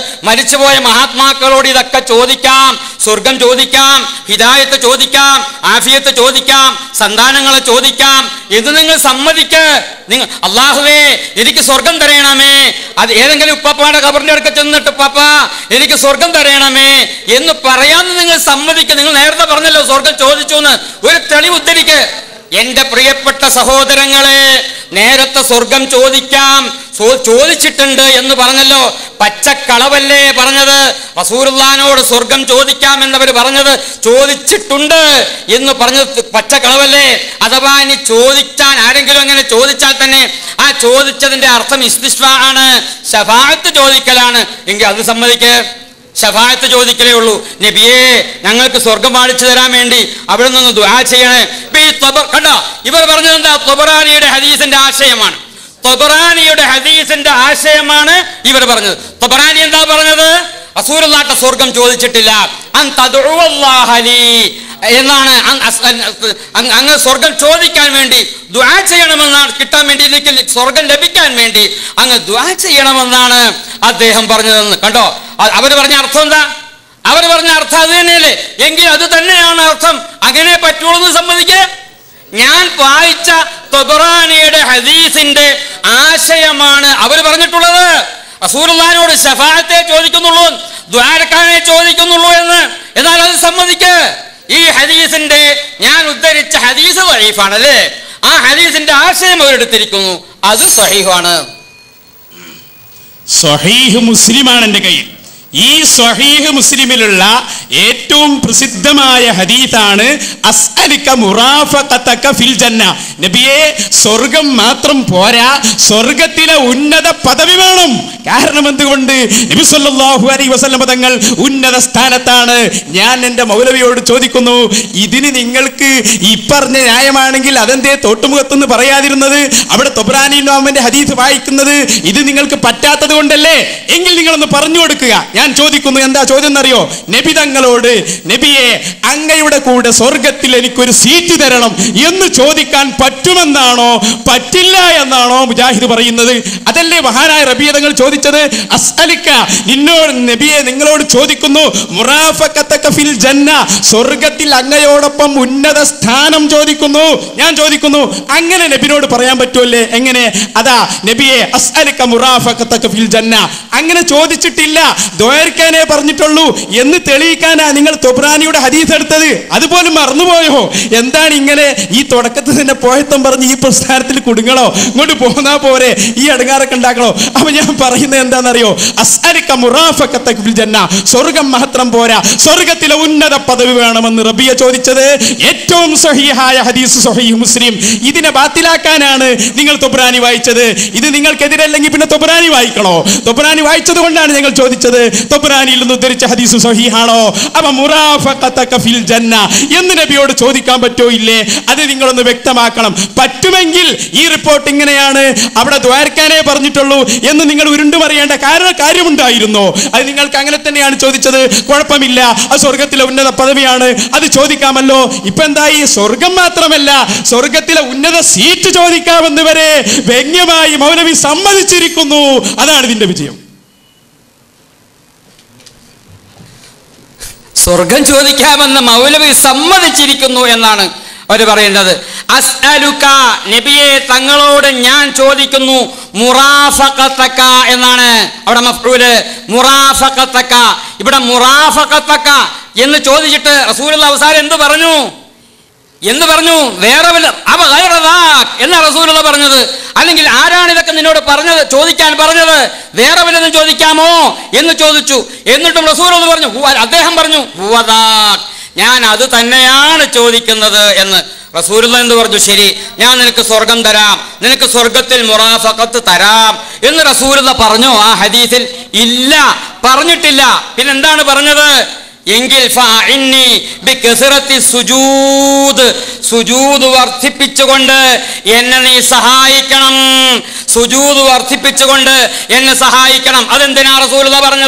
മരിച്ചുപോയ മഹാത്മാക്കളോട് ഇതൊക്കെ ചോദിക്കാം സ്വർഗം ചോദിക്കാം ഹിദായത്ത് ചോദിക്കാം ആഫിയത്ത് ചോദിക്കാം സന്താനങ്ങളെ ചോദിക്കാം ഇത് നിങ്ങൾ സമ്മതിക്ക് നിങ്ങൾ അള്ളാഹുവേ എനിക്ക് സ്വർഗം തരയണമേ അത് ഏതെങ്കിലും ഉപ്പാപ്പാടെ കബറിന്റെ അടുക്ക ചെന്നിട്ട് ഉപ്പാപ്പ എനിക്ക് സ്വർഗം തരയണമേ എന്ന് പറയാമെന്ന് നിങ്ങൾ സമ്മതിക്ക് നിങ്ങൾ നേരത്തെ പറഞ്ഞല്ലോ സ്വർഗം ചോദിച്ചു എന്ന് ഒരു തെളിവ് ഉദ്ധരിക്ക് എന്റെ പ്രിയപ്പെട്ട സഹോദരങ്ങളെ നേരത്തെ സ്വർഗം ചോദിക്കാം ചോ- ചോദിച്ചിട്ടുണ്ട് എന്ന് പറഞ്ഞല്ലോ പച്ചക്കളവല്ലേ പറഞ്ഞത് റസൂറുല്ലാനോട് സ്വർഗം ചോദിക്കാം എന്നവർ പറഞ്ഞത് ചോദിച്ചിട്ടുണ്ട് എന്ന് പറഞ്ഞത് പച്ചക്കളവല്ലേ അഥവാ ഇനി ചോദിച്ചാൽ ആരെങ്കിലും അങ്ങനെ ചോദിച്ചാൽ തന്നെ ആ ചോദിച്ചതിന്റെ അർത്ഥം ഇസ്തിഷ്വ ആണ് ശഫാഅത്ത് ചോദിക്കലാണ് എങ്കിൽ അത് സമ്മതിക്ക് ഷഫായത്ത് ചോദിക്കലേ ഉള്ളൂ നബിയേ ഞങ്ങൾക്ക് സ്വർഗം പാലിച്ചു തരാൻ വേണ്ടി അവിടെ നിന്ന് ദുആ ചെയ്യണേ ഇപ്പൊ ഈ ത്വബ- കണ്ടോ ഇവർ പറഞ്ഞത് എന്താ ത്വബറാനിയുടെ ഹദീസിന്റെ ആശയമാണ് ത്വബറാനിയുടെ ഹദീസിന്റെ ആശയമാണ് ഇവർ പറഞ്ഞത് ത്വബറാനി എന്താ പറഞ്ഞത് അസൂരനാട്ട സ്വർഗം ചോദിച്ചിട്ടില്ല അൻ തദ്ഉവല്ലാഹ ലീ എന്നാണ് അങ് അസ്- അങ് അങ് അങ്ങ് സ്വർഗം ചോദിക്കാൻ വേണ്ടി ദ്വാ ചെയ്യണമെന്നാണ് കിട്ടാൻ വേണ്ടി എനിക്ക് സ്വർഗം ലഭിക്കാൻ വേണ്ടി അങ്ങ് ദ്വാ ചെയ്യണമെന്നാണ് അദ്ദേഹം പറഞ്ഞതെന്ന് കണ്ടോ അ- അവര് പറഞ്ഞ അർത്ഥം എന്താ അവർ പറഞ്ഞ അർത്ഥം അത് തന്നെയല്ലേ എങ്കിൽ അത് തന്നെയാണ് അർത്ഥം അങ്ങനെ പറ്റുള്ളൂ എന്ന് സമ്മതിക്കേ ഞാൻ വായിച്ച തൊബറാനിയുടെ ഹദീസിന്റെ ആശയമാണ് അവർ പറഞ്ഞിട്ടുള്ളത് റസൂലുള്ളാഹിനോട് ഷഫാഅത്തെ ചോദിക്കുന്നുള്ളൂ ദ്വാരക്കാനെ ചോദിക്കുന്നുള്ളൂ എന്ന് എന്നാൽ അത് സമ്മതിക്ക് ഈ ഹദീസിന്റെ ഞാൻ ഉദ്ധരിച്ച ഹദീസ് വഴീഫാണ് അല്ലേ ആ ഹദീസിന്റെ ആശയം അവരെടുത്തിരിക്കുന്നു അത് സഹീഫാണ് സ്വഹീഹ് മുസ്ലിമാണ് എൻ്റെ കയ്യിൽ ഈ സ്വഹീഹ് മുസ്ലിമിലുള്ള ഏറ്റവും പ്രസിദ്ധമായ ഹദീത്താണ് അസ്അലിക മുറാഫഖതക ഫിൽ ജന്ന നബിയെ സ്വർഗം മാത്രം പോരാ സ്വർഗത്തിലെ ഉന്നത പദവി വേണം കാരണം എന്തുകൊണ്ട് നബി സല്ലല്ലാഹു അലൈഹി വസല്ലം തങ്ങൾ ഉന്നത സ്ഥാനത്താണ് ഞാൻ എൻ്റെ മൗലവിയോട് ചോദിക്കുന്നു ഇതിന് നിങ്ങൾക്ക് ഈ പറഞ്ഞ ന്യായമാണെങ്കിൽ അതെന്തേ തോട്ടുമുഖത്തുനിന്ന് പറയാതിരുന്നത് അവിടെ തൊബ്രാനി നോമന്റെ ഹദീസ് വായിക്കുന്നത് ഇത് നിങ്ങൾക്ക് പറ്റാത്തത് കൊണ്ടല്ലേ എങ്കിൽ നിങ്ങളൊന്ന് പറഞ്ഞു കൊടുക്കുക ഞാൻ ചോദിക്കുന്നു എന്താ ചോദ്യം എന്നറിയോ നബി തങ്ങളോട് നബിയെ അങ്ങയുടെ കൂടെ സ്വർഗത്തിൽ എനിക്കൊരു സീറ്റ് തരണം എന്ന് ചോദിക്കാൻ പറ്റുമെന്നാണോ പറ്റില്ല എന്നാണോ മുജാഹിദ് പറയുന്നത് അതല്ലേ മഹാനായ റബിയ തങ്ങൾ ചോദിച്ചത് അസ്അലിക്ക നിന്നോട് നബിയെ നിങ്ങളോട് ചോദിക്കുന്നു മുറാഫഖത്തക ഫിൽ ജന്ന സ്വർഗത്തിൽ അങ്ങയോടൊപ്പം ഉന്നത സ്ഥാനം ചോദിക്കുന്നു ഞാൻ ചോദിക്കുന്നു അങ്ങനെ നബിനോട് പറയാൻ പറ്റുമല്ലേ എങ്ങനെ അതാ നബിയെ അസ്അലിക്ക മുറാഫഖത്തക ഫിൽ ജന്ന അങ്ങനെ ചോദിച്ചിട്ടില്ല ദ്വയർക്കാനേ പറഞ്ഞിട്ടുള്ളൂ എന്ന് തെളിയിക്കാനാ നിങ്ങൾ തൊബ്രാനിയുടെ ഹദീസ് എടുത്തത് അതുപോലും മറന്നുപോയോ എന്താണ് ഇങ്ങനെ ഈ തുടക്കത്തിൽ തന്നെ പോയത്തം പറഞ്ഞ് ഈ പ്രസ്ഥാനത്തിൽ കുടുങ്ങണോ ഇങ്ങോട്ട് പോന്നാ പോരെ ഈ അടങ്ങാറൊക്കെ ഉണ്ടാക്കണോ അപ്പൊ ഞാൻ പറയുന്നത് എന്താണെന്നറിയോ അസ്അലിക്ക മുറാഫഖത്തക ഫിൽ ജന്ന സ്വർഗം മാത്രം പോരാ സ്വർഗത്തിലെ ഉന്നത പദവി വേണമെന്ന് റബിയ ചോദിച്ചത് ഏറ്റവും സഹിഹായ ഹദീസ് സഹീഹ് മുസ്ലിം ഇതിനെ ബാത്തിലാക്കാനാണ് നിങ്ങൾ തൊബ്രാനി വായിച്ചത് ഇത് നിങ്ങൾക്കെതിരല്ലെങ്കിൽ പിന്നെ തൊബ്രാനി വായിക്കണോ തൊബ്രാനി വായിച്ചത് കൊണ്ടാണ് ഞങ്ങൾ ചോദിച്ചത് തൊബ്രാനിയിൽ നിന്ന് ഉദ്ധരിച്ച ഹദീസ് സഹീഹാണോ അപ്പൊ മുറാഫഖതക ഫിൽ ജന്ന എന്ന് നബിയോട് ചോദിക്കാൻ പറ്റോ ഇല്ലേ അത് നിങ്ങളൊന്ന് വ്യക്തമാക്കണം പറ്റുമെങ്കിൽ ഈ റിപ്പോർട്ട് ഇങ്ങനെയാണ് അവിടെ ദ്വാരക്കാനേ പറഞ്ഞിട്ടുള്ളൂ എന്ന് നിങ്ങൾ ഉരുണ്ടുമറിയേണ്ട കാരണം കാര്യമുണ്ടായിരുന്നോ അത് നിങ്ങൾക്ക് അങ്ങനെ തന്നെയാണ് ചോദിച്ചത് കുഴപ്പമില്ല അത് സ്വർഗത്തിലെ ഉന്നത പദവിയാണ് അത് ചോദിക്കാമല്ലോ ഇപ്പൊ എന്തായി സ്വർഗം മാത്രമല്ല സ്വർഗത്തിലെ ഉന്നത സീറ്റ് ചോദിക്കാമെന്ന് വരെ വ്യംഗ്യമായി മൗലവി സമ്മതിച്ചിരിക്കുന്നു അതാണ് ഇതിന്റെ വിജയം സ്വർഗം ചോദിക്കാമെന്ന് മൗലവി സമ്മതിച്ചിരിക്കുന്നു എന്നാണ് അവർ പറയുന്നത് അസ്അലുക നബിയെ തങ്ങളോട് ഞാൻ ചോദിക്കുന്നു മുറാഫഖത്തക എന്നാണ് അവിടെ മഫ്ഊല് മുറാഫഖത്തക ഇവിടെ മുറാഫഖത്തക എന്ന് ചോദിച്ചിട്ട് റസൂലുള്ള അവസാനം എന്ത് പറഞ്ഞു എന്ന് പറഞ്ഞു വേറെ വല്ല അവ ഗൈറദാക് എന്ന റസൂലുള്ള പറഞ്ഞത് അല്ലെങ്കിൽ ആരാണ് ഇതൊക്കെ നിന്നോട് പറഞ്ഞത് ചോദിക്കാൻ പറഞ്ഞത് വേറെ വല്ലതും ചോദിക്കാമോ എന്ന് ചോദിച്ചു എന്നിട്ടും റസൂലുള്ള പറഞ്ഞു "ഹുവ-" അദ്ദേഹം പറഞ്ഞു "ഹുവദാക്." ഞാൻ അത് തന്നെയാണ് ചോദിക്കുന്നത് എന്ന് റസൂലുള്ള എന്ന് പറഞ്ഞു ശരി ഞാൻ നിനക്ക് സ്വർഗം തരാം നിനക്ക് സ്വർഗത്തിൽ മുറാഫക്കത്ത് തരാം എന്ന് റസൂലുള്ള പറഞ്ഞു ആ ഹദീസിൽ ഇല്ല പറഞ്ഞിട്ടില്ല പിന്നെന്താണ് പറഞ്ഞത് എങ്കിൽ ഫഅഇന്നി ബികസറത്തി സുജൂദ് സുജൂദ് വർദ്ധിപ്പിച്ചുകൊണ്ട് എന്നെ നീ സഹായിക്കണം സുജൂദ് വർദ്ധിപ്പിച്ചുകൊണ്ട് എന്നെ സഹായിക്കണം അതെന്തിനാ റസൂലുള്ള പറഞ്ഞത്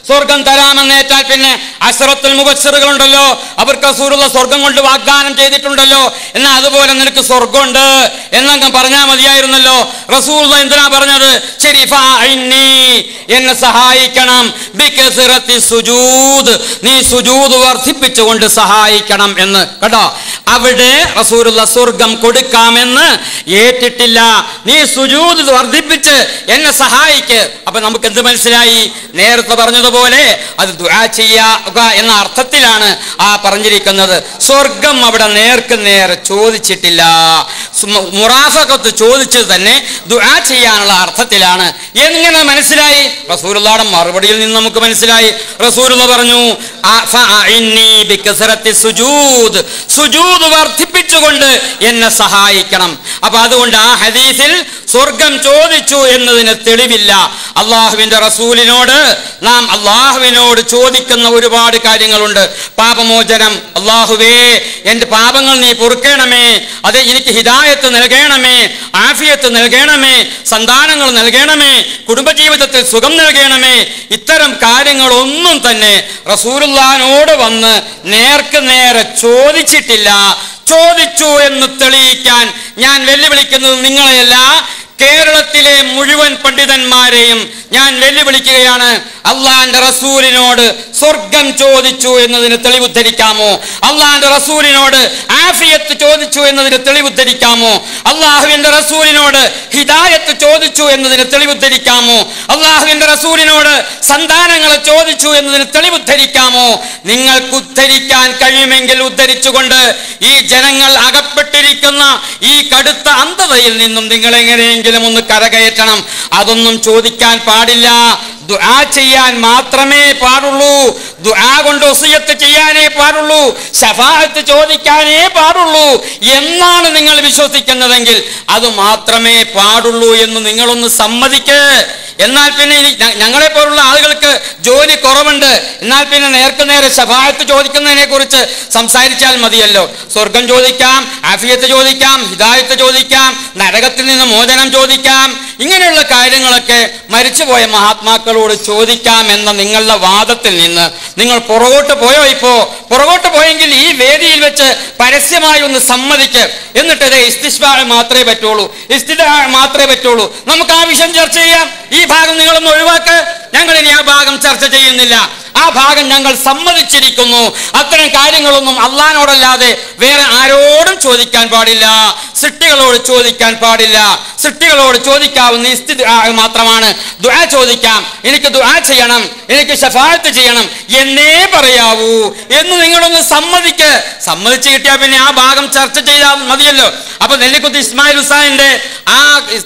സ്വർഗം തരാമെന്നേറ്റാൽ പിന്നെ അസറത്തുൽ മുബസ്സിറുകളുണ്ടല്ലോ അവർക്ക് റസൂലുള്ള സ്വർഗം കൊണ്ട് വാഗ്ദാനം ചെയ്തിട്ടുണ്ടല്ലോ എന്നാൽ അതുപോലെ നിനക്ക് സ്വർഗമുണ്ട് എന്നങ്ങ് പറഞ്ഞാൽ മതിയായിരുന്നല്ലോ റസൂൽ എന്തിനാ പറഞ്ഞത് ശരി ഫഅഇന്നി, എന്നെ സഹായിക്കണം ബികസ്റത്തി സുജൂദ് നീ സുജൂദ് വർദ്ധിപ്പിച്ചുകൊണ്ട് സഹായിക്കണം എന്ന് കേട്ടോ അവിടെ റസൂലുള്ള സ്വർഗം കൊടുക്കാമെന്ന് ഏറ്റിട്ടില്ല നീ സുജൂദ് വർദ്ധിപ്പിച്ച് എന്നെ സഹായിക്ക് അപ്പൊ നമുക്ക് എന്ത് മനസ്സിലായി നേരത്തെ പറഞ്ഞതുപോലെ അത് ദുആ ചെയ്യുക എന്ന അർത്ഥത്തിലാണ് ആ പറഞ്ഞിരിക്കുന്നത് സ്വർഗം അവിടെ നേർക്ക് നേരെ ചോദിച്ചിട്ടില്ല സുമ- മുറാഫക്കത്ത് ചോദിച്ചത് തന്നെ ദുആ ചെയ്യാനുള്ള അർത്ഥത്തിലാണ് എങ്ങനെ മനസ്സിലായി റസൂലുള്ളാടെ മറുപടിയിൽ നിന്ന് നമുക്ക് മനസ്സിലായി റസൂലുള്ള പറഞ്ഞു "ആ ഫഅഇന്നി ബികസ്റത്തി സുജൂദ് സുജൂദ് വർദ്ധിപ്പിച്ചുകൊണ്ട് എന്നെ സഹായിക്കണം അപ്പൊ അതുകൊണ്ട് ആ ഹദീസിൽ സ്വർഗം ചോദിച്ചു എന്നതിന് തെളിവില്ല അള്ളാഹുവിന്റെ റസൂലിനോട് നാം അള്ളാഹുവിനോട് ചോദിക്കുന്ന ഒരുപാട് കാര്യങ്ങളുണ്ട് പാപമോചനം അള്ളാഹുവേ എൻ്റെ പാപങ്ങൾ നീ പൊറുക്കണമേ അതെ എനിക്ക് ഹിദായത്ത് നൽകണമേ ആഫിയത്ത് നൽകണമേ സന്താനങ്ങൾ നൽകണമേ കുടുംബജീവിതത്തിൽ സുഖം നൽകണമേ ഇത്തരം കാര്യങ്ങളൊന്നും തന്നെ റസൂലുള്ളാനോട് വന്ന് നേർക്ക് നേരെ ചോദിച്ചിട്ടില്ല ചോദിച്ചു എന്ന് തെളിയിക്കാൻ ഞാൻ വെല്ലുവിളിക്കുന്നത് നിങ്ങളെയല്ല കേരളത്തിലെ മുഴുവൻ പണ്ഡിതന്മാരെയും ഞാൻ വെല്ലുവിളിക്കുകയാണ് അള്ളാന്റെ റസൂലിനോട് സ്വർഗം ചോദിച്ചു എന്നതിന് തെളിവുദ്ധരിക്കാമോ അള്ളാന്റെ റസൂലിനോട് ആഫിയത്ത് ചോദിച്ചു എന്നതിന് തെളിവുദ്ധരിക്കാമോ അള്ളാഹുവിന്റെ റസൂലിനോട് ഹിദായത്ത് ചോദിച്ചു എന്നതിന് തെളിവുദ്ധരിക്കാമോ അള്ളാഹുവിന്റെ റസൂലിനോട് സന്താനങ്ങളെ ചോദിച്ചു എന്നതിന് തെളിവുദ്ധരിക്കാമോ നിങ്ങൾക്ക് ഉദ്ധരിക്കാൻ കഴിയുമെങ്കിൽ ഉദ്ധരിച്ചുകൊണ്ട് ഈ ജനങ്ങൾ അകപ്പെട്ടിരിക്കുന്ന ഈ കടുത്ത അന്ധതയിൽ നിന്നും നിങ്ങൾ എങ്ങനെയെങ്കിലും ഒന്ന് കരകയറ്റണം അതൊന്നും ചോദിക്കാൻ പാടില്ല ദുആ ചെയ്യാൻ മാത്രമേ പാടുള്ളൂ ദുആ കൊണ്ട് ഒസിയത്ത് ചെയ്യാനേ പാടുള്ളൂ ശഫാഅത്ത് ചോദിക്കാനേ പാടുള്ളൂ എന്നാണ് നിങ്ങൾ വിശ്വസിക്കുന്നതെങ്കിൽ അത് മാത്രമേ പാടുള്ളൂ എന്ന് നിങ്ങളൊന്ന് സമ്മതിക്ക് എന്നാൽ പിന്നെ ഇനി ഞ- ഞങ്ങളെ പോലുള്ള ആളുകൾക്ക് ജോലി കുറവുണ്ട് എന്നാൽ പിന്നെ നേർക്ക് നേരെ ശഫായത്ത് ചോദിക്കുന്നതിനെ കുറിച്ച് സംസാരിച്ചാൽ മതിയല്ലോ സ്വർഗം ചോദിക്കാം ആഫിയത്ത് ചോദിക്കാം ഹിദായത്ത് ചോദിക്കാം നരകത്തിൽ നിന്ന് മോചനം ചോദിക്കാം ഇങ്ങനെയുള്ള കാര്യങ്ങളൊക്കെ മരിച്ചുപോയ മഹാത്മാക്കളോട് ചോദിക്കാം എന്ന നിങ്ങളുടെ വാദത്തിൽ നിന്ന് നിങ്ങൾ പുറകോട്ട് പോയോ ഇപ്പോ പുറകോട്ട് പോയെങ്കിൽ ഈ വേദിയിൽ വെച്ച് പരസ്യമായി ഒന്ന് സമ്മതിക്ക് എന്നിട്ട് ഇത് ഇസ്തിഷ്ബാ മാത്രമേ പറ്റുള്ളൂ ഇസ്തിദാ മാത്രമേ പറ്റുള്ളൂ നമുക്ക് ആ വിഷയം ചർച്ച ചെയ്യാം ഈ ഭാഗം നിങ്ങളൊന്ന് ഒഴിവാക്ക് ഞങ്ങൾ ഇനി ആ ഭാഗം ചർച്ച ചെയ്യുന്നില്ല ആ ഭാഗം ഞങ്ങൾ സമ്മതിച്ചിരിക്കുന്നു അത്തരം കാര്യങ്ങളൊന്നും അള്ളഹാനോടല്ലാതെ വേറെ ആരോടും ചോദിക്കാൻ പാടില്ല സൃഷ്ടികളോട് ചോദിക്കാൻ പാടില്ല സൃഷ്ടികളോട് ചോദിക്കാവുന്ന ഈ സ്ഥിതി ആ, മാത്രമാണ് ദുആ ചോദിക്കാം എനിക്ക് ദുആ ചെയ്യണം എനിക്ക് ഷഫായത്ത് ചെയ്യണം എന്നേ പറയാവൂ എന്ന് നിങ്ങളൊന്ന് സമ്മതിക്ക് സമ്മതിച്ച് കിട്ടിയാൽ പിന്നെ ആ ഭാഗം ചർച്ച ചെയ്താൽ മതിയല്ലോ അപ്പൊ നെല്ലിക്കുത്ത് ഇസ്മായിൽ ഹുസാന്റെ ആ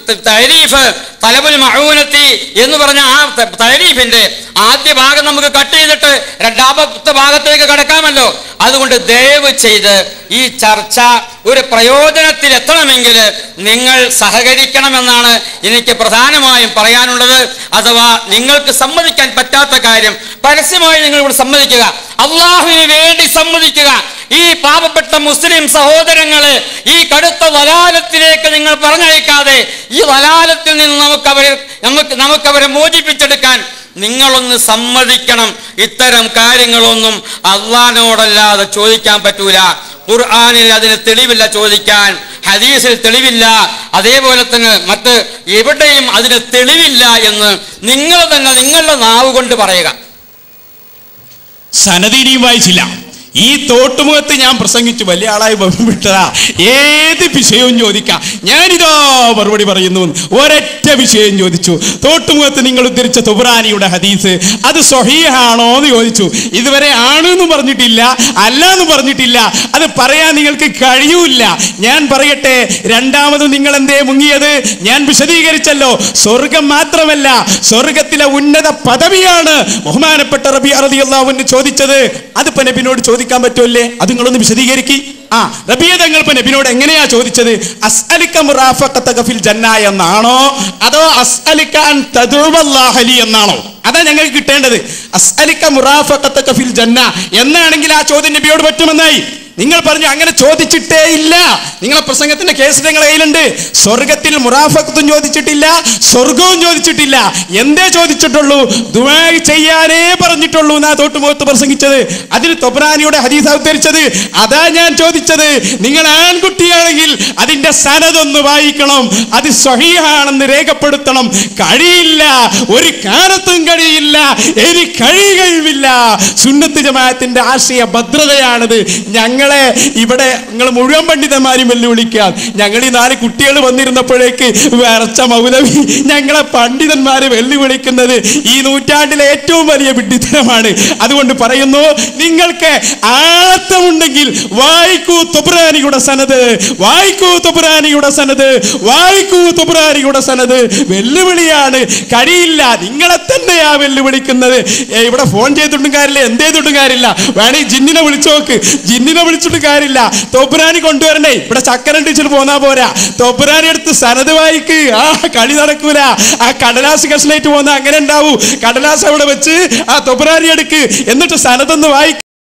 തരീഫ് തലബുൽ മഹൂനത്തി എന്ന് പറഞ്ഞ ആ ത- തരീഫിന്റെ ആദ്യ ഭാഗം നമുക്ക് കട്ട് ചെയ്തിട്ട് രണ്ടാമത്തെ ഭാഗത്തേക്ക് കടക്കാമല്ലോ അതുകൊണ്ട് ദയവ് ചെയ്ത് ഈ ചർച്ച ഒരു പ്രയോജനത്തിൽ എത്തണമെങ്കിൽ നിങ്ങൾ സഹകരിക്കണമെന്നാണ് എനിക്ക് പ്രധാനമായും പറയാനുള്ളത് അഥവാ നിങ്ങൾക്ക് സമ്മതിക്കാൻ പറ്റാത്ത കാര്യം പരസ്യമായി നിങ്ങൾ ഇവിടെ സമ്മതിക്കുക അള്ളാഹുവിന് വേണ്ടി സമ്മതിക്കുക ഈ പാവപ്പെട്ട മുസ്ലിം സഹോദരങ്ങളെ ഈ കടുത്ത വലാലത്തിലേക്ക് നിങ്ങൾ പറഞ്ഞയക്കാതെ ഈ വലാലത്തിൽ നിന്ന് നമുക്ക് അവരെ നമുക്ക് നമുക്കവരെ മോചിപ്പിച്ചെടുക്കാൻ നിങ്ങളൊന്ന് സമ്മതിക്കണം ഇത്തരം കാര്യങ്ങളൊന്നും അള്ളഹാനോടല്ലാതെ ചോദിക്കാൻ പറ്റൂല ഖുർആാനിൽ അതിന് തെളിവില്ല ചോദിക്കാൻ ഹദീസിൽ തെളിവില്ല അതേപോലെ തന്നെ മറ്റ് എവിടെയും അതിന് തെളിവില്ല എന്ന് നിങ്ങൾ തന്നെ നിങ്ങളുടെ നാവ് കൊണ്ട് പറയുക സനദിനിയും വായിച്ചില്ല ഈ തോട്ടുമുഖത്ത് ഞാൻ പ്രസംഗിച്ചു വലിയ ആളായി വിട്ടതാ ഏത് വിഷയവും ചോദിക്കാം ഞാനിതോ മറുപടി പറയുന്നു ഒരൊറ്റ വിഷയം ചോദിച്ചു തോട്ടുമുഖത്ത് നിങ്ങൾ ഉദ്ധരിച്ച തുബ്രാനിയുടെ ഹദീസ് അത് സ്വഹീഹാണോ എന്ന് ചോദിച്ചു ഇതുവരെ ആണെന്ന് പറഞ്ഞിട്ടില്ല അല്ല എന്ന് പറഞ്ഞിട്ടില്ല അത് പറയാൻ നിങ്ങൾക്ക് കഴിയൂല ഞാൻ പറയട്ടെ രണ്ടാമത് നിങ്ങൾ എന്തേ മുങ്ങിയത് ഞാൻ വിശദീകരിച്ചല്ലോ സ്വർഗം മാത്രമല്ല സ്വർഗത്തിലെ ഉന്നത പദവിയാണ് ബഹുമാനപ്പെട്ട റബി അറദിയുള്ളവന് ചോദിച്ചത് അതിപ്പോ നബിനോട് ചോദിക്കാൻ പറ്റുമല്ലേ അത് നിങ്ങളൊന്ന് വിശദീകരിക്കി ആ റബിയ തങ്ങൾ ഇപ്പൊ നബിനോട് എങ്ങനെയാ ചോദിച്ചത് അസ്അലിക മുറാഫഖതക ഫിൽ ജന്ന എന്നാണോ അതോ അസ്അലിക അൻ തദുവല്ലാഹ ലി എന്നാണോ അതാ ഞങ്ങൾക്ക് കിട്ടേണ്ടത് അസ്അലിക മുറാഫഖതക ഫിൽ ജന്ന എന്നാണെങ്കിൽ ആ ചോദ്യം നബിയോട് പറ്റുമെന്നായി നിങ്ങൾ പറഞ്ഞു അങ്ങനെ ചോദിച്ചിട്ടേ ഇല്ല നിങ്ങളെ പ്രസംഗത്തിന്റെ കേസ് നിങ്ങളുടെ കയ്യിലുണ്ട് സ്വർഗത്തിൽ മുറാഫത്തും ചോദിച്ചിട്ടില്ല സ്വർഗവും ചോദിച്ചിട്ടില്ല എന്തേ ചോദിച്ചിട്ടുള്ളൂ ദുആ ചെയ്യാനേ പറഞ്ഞിട്ടുള്ളൂ എന്നാ തൊട്ടുമുഖത്ത് പ്രസംഗിച്ചത് അതിന് തൊബ്രാനിയുടെ ഹദീസ് അവതരിച്ചത് അതാ ഞാൻ ചോദിച്ചത് നിങ്ങൾ ആൺകുട്ടിയാണെങ്കിൽ അതിന്റെ സനതൊന്ന് വായിക്കണം അത് സ്വഹീഹാണെന്ന് രേഖപ്പെടുത്തണം കഴിയില്ല ഒരു കാലത്തും കഴിയില്ല ഇനി കഴിയുകയുമില്ല സുന്നത്ത് ജമാഅത്തിന്റെ ആശയ ഭദ്രതയാണിത് ഞങ്ങളെ ഇവിടെ നിങ്ങൾ മുഴുവൻ പണ്ഡിതന്മാരും വെല്ലുവിളിക്കാം ഞങ്ങൾ ഈ നാല് കുട്ടികൾ വന്നിരുന്നപ്പോഴേക്ക് വിറച്ച മൗലവി ഞങ്ങളെ പണ്ഡിതന്മാരെ വെല്ലുവിളിക്കുന്നത് ഈ നൂറ്റാണ്ടിലെ ഏറ്റവും വലിയ വിഡ്ഢിത്തരമാണ് അതുകൊണ്ട് പറയുന്നു നിങ്ങൾക്ക് ആഴത്തമുണ്ടെങ്കിൽ വായിക്കൂ തുബ്രാനിയുടെ സനത് വായിക്കൂ തുബ്രാനിയുടെ സനത് വായിക്കൂ തുബ്രാനിയുടെ സനത് വെല്ലുവിളിയാണ് കഴിയില്ല നിങ്ങളെ തന്നെയാ വെല്ലുവിളിക്കുന്നത് ഏ, ഇവിടെ ഫോൺ ചെയ്തിട്ടും കാര്യമില്ല എന്ത് ചെയ്തിട്ടും കാര്യമില്ല വേണേ ജിന്നിനെ വിളിച്ചു നോക്ക് ജിന്നിനെ വിളിച്ചിട്ട് കാര്യമില്ല തൊബ്രാനി കൊണ്ടുവരണേ ഇവിടെ ചക്കരം ടീച്ചർ പോന്നാ പോരാ തൊബ്രാനി എടുത്ത് സനത് വായിക്ക് ആ കളി നടക്കൂല ആ കടലാസ് കഷ്ണായിട്ട് പോന്ന അങ്ങനെ ഉണ്ടാവൂ കടലാസ് അവിടെ വെച്ച് ആ തൊബ്രാനി എടുക്ക് എന്നിട്ട് സനതൊന്ന് വായിക്ക്